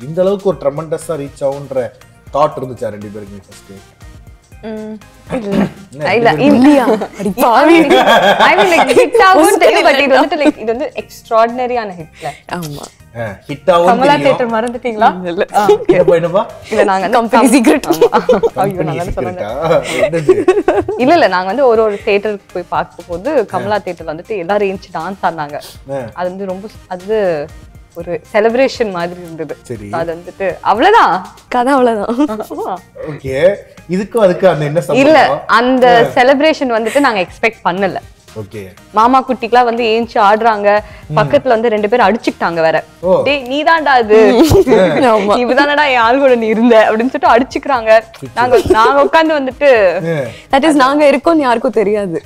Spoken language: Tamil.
இந்த அளவுக்கு ஒரு ட்ரெமண்டஸா ரீச் ஆகுன்ற தாட் இருந்துச்சா ரெண்டு பேருக்குமே ஃபர்ஸ்ட் இல்ல இல்லையா ஐ மீன் லைக் ஹிட் ஆகும் தெரியும் பட் இது வந்துட்டு லைக் இது வந்து எக்ஸ்ட்ராடினரியான ஹிட்ல ஆமா ஹிட் ஆகும் கமலா தெரியும் தியேட்டர் மறந்துட்டீங்களா என்னப்பா என்னப்பா இல்ல நாங்க Company secret. ஐயோ நான் தானே சொன்னேன் secret-ஆ? என்னது? இல்ல இல்ல நாங்க வந்து ஒரு ஒரு தியேட்டருக்கு போய் பார்க்கும்போது கமலா தியேட்டர்ல வந்துட்டு எல்லாரும் ஏஞ்சி டான்ஸ் ஆடினாங்க ஆ, அது வந்து ரொம்ப அது ஒரு செலிப்ரேஷன் மாதிரி இருந்தது சரி அது வந்துட்டு அவ்வளவுதான் கதை அவ்வளவுதான் ஓகே இதுக்கும் அதுக்கு அந்த என்ன இல்ல சம்பந்தம் அந்த செலிப்ரேஷன் வந்துட்டு நாங்க எக்ஸ்பெக்ட் பண்ணல ஓகே மாமா குட்டிக்கெல்லாம் வந்து ஏஞ்சி ஆடுறாங்க பக்கத்துல வந்து ரெண்டு பேரும் அடிச்சுக்கிட்டாங்க வேற ஓ. டேய் நீதான்டா அது ஆமா. இவதானடா என் ஆள் கூட நீ இருந்த அப்படின்னு சொல்லிட்டு அடிச்சுக்கிறாங்க நாங்க நாங்க உட்கார்ந்து வந்துட்டு ஆ. தட் இஸ் நாங்க இருக்கோம்னு யாருக்கும் தெரியாது